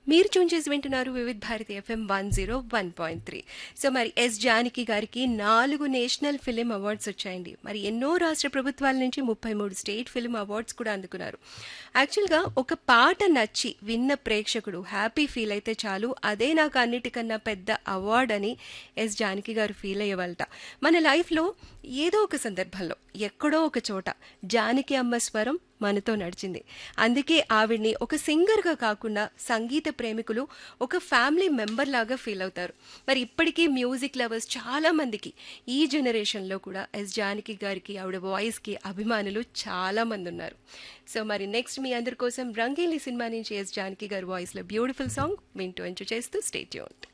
మీరు చూన్ చేసి వింటున్నారు Vividh Bharati FM one zero one point three so మరి ఎస్ జానకి గారికి నాలుగు నేషనల్ ఫిలిం అవార్డ్స్ వచ్చాయండి మరి ఎన్నో రాష్ట్ర ప్రభుత్వాల నుంచి ముప్పై మూడు స్టేట్ ఫిలిం అవార్డ్స్ కూడా అందుకున్నారు యాక్చువల్గా ఒక పాట నచ్చి విన్న ప్రేక్షకుడు హ్యాపీ ఫీల్ అయితే చాలు అదే నాకు అన్నిటికన్నా పెద్ద అవార్డ్ అని ఎస్ జానకి గారు ఫీల్ అయ్యేవాళ్ళట మన లైఫ్లో ఏదో ఒక సందర్భంలో ఎక్కడో ఒక చోట జానకి అమ్మ స్వరం మనతో నడిచింది అందుకే ఆవిడ్ని ఒక సింగర్గా కాకుండా సంగీత ప్రేమికులు ఒక ఫ్యామిలీ మెంబర్ లాగా ఫీల్ అవుతారు మరి ఇప్పటికీ మ్యూజిక్ లవర్స్ చాలా మందికి ఈ జనరేషన్లో కూడా ఎస్ జానకి గారికి ఆవిడ వాయిస్కి అభిమానులు చాలా మంది ఉన్నారు సో మరి నెక్స్ట్ మీ అందరి కోసం రంగీలి సినిమా నుంచి ఎస్ జానకి గారి వాయిస్లో బ్యూటిఫుల్ సాంగ్ వింటూ ఎంజాయ్ చేస్తూ స్టేట్ యూన్